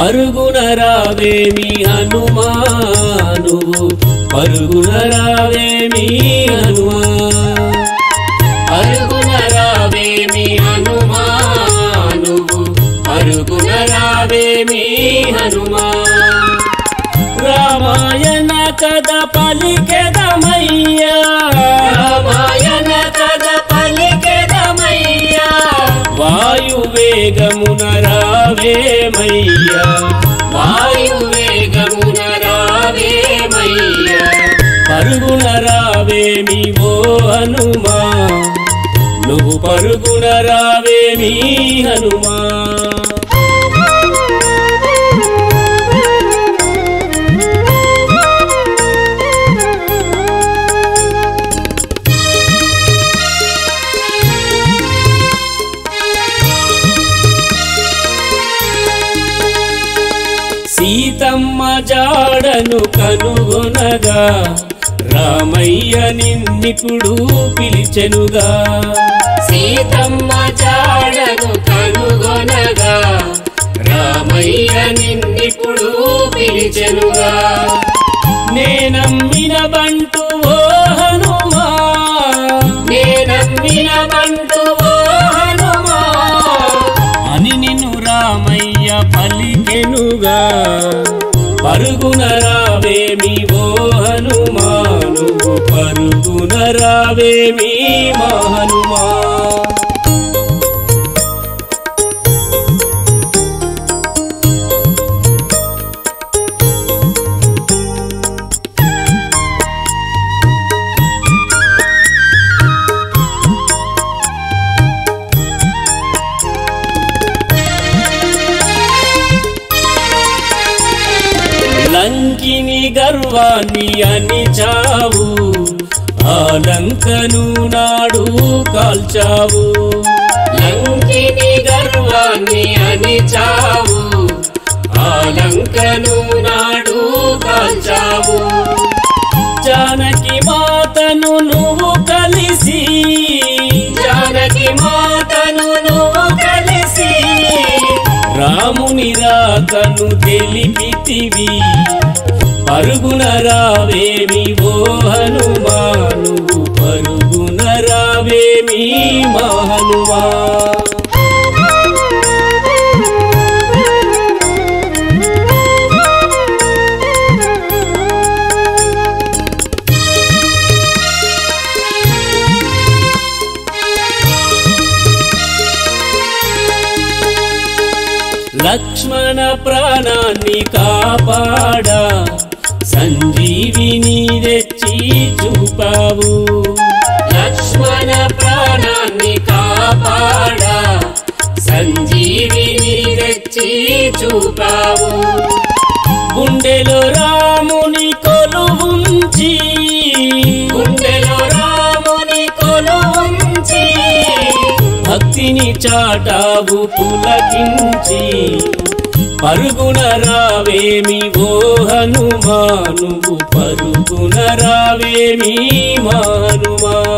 పరుగున రావేమి హనుమా నువ్వు పరుగున రావేమి హనుమా పరుగున రావేమి హనుమా నువ్వు పరుగున రావేమి హనుమా రామాయణ కథ పలికెదమయ్యా రామాయణ కథ పలికెదమయ్యా వాయువేగమున రావేమయ్యా వాయువేగమున రావేమయ్యా పరుగున రావేమి ఓ హనుమా నువ్వు పరుగున రావేమి హనుమా సీతమ్మ జాడను కనుగొనగా రామయ్య నిన్నిప్పుడు పిలిచెనుగా సీతమ్మ జాడను కనుగొనగా రామయ్య నిన్నిప్పుడు పిలిచెనుగా నేనమ్మిన బంటు ఓ హనుమా నేనమ్మిన బంటు ఓ హనుమా అని నిన్ను రామయ్య పలికెనుగా పరుగున రావేమి ఓ హనుమాను పరుగున రావేమి మా హనుమా లంకిని గర్వాన్ని అని చావు ఆ లంకను నాడు కాల్చావు లంకిని గర్వాన్ని అని చావు ఆ లంకను నాడు కాల్చావు జానకి మాతను నువ్వు కలిసి జానకి మాతను నువ్వు కలిసి రాముని రాకను తెలిపితివి పరుగున రావేమి ఓ హనుమాను పరుగున రావేమి మా హనుమా లక్ష్మణ ప్రాణాన్ని కాపాడా సంజీవిని తెచ్చి చూపావు లక్ష్మణ ప్రాణాన్ని కాపాడా సంజీవిని తెచ్చి చూపావు గుండెలో రాముని కొలువుంచి గుండెలో రాముని కొలువుంచి భక్తిని చాటావు పులకించి పరుగున రావేమి ఓ హనుమాను పరుగున రావేమి మా హనుమా